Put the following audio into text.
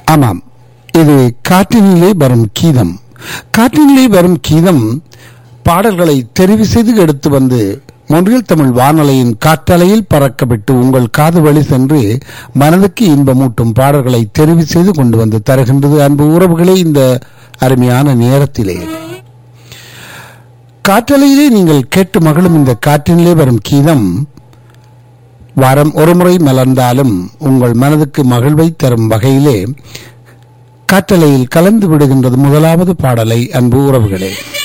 ஆமாம் இது காற்றினிலே வரும் கீதம் காற்றினிலே வரும் கீதம் பாடல்களை தெரிவு செய்து எடுத்து வந்து மொன்றியல் தமிழ் வானொலியின் காற்றலையில் பறக்கவிட்டு உங்கள் காது வழி சென்று மனதுக்கு இன்பமூட்டும் பாடல்களை தெரிவு செய்து கொண்டு வந்து தருகின்றது அன்பு உறவுகளே இந்த அருமையான நேரத்திலே காற்றலையிலே நீங்கள் கேட்டு மகளும் இந்த காற்றினிலே வரும் கீதம் வாரம் ஒருமுறை மலர்ந்தாலும் உங்கள் மனதுக்கு மகிழ்வை தரும் வகையிலே காற்றலையில் கலந்து விடுகின்றது முதலாவது பாடலை அன்பு உறவுகளே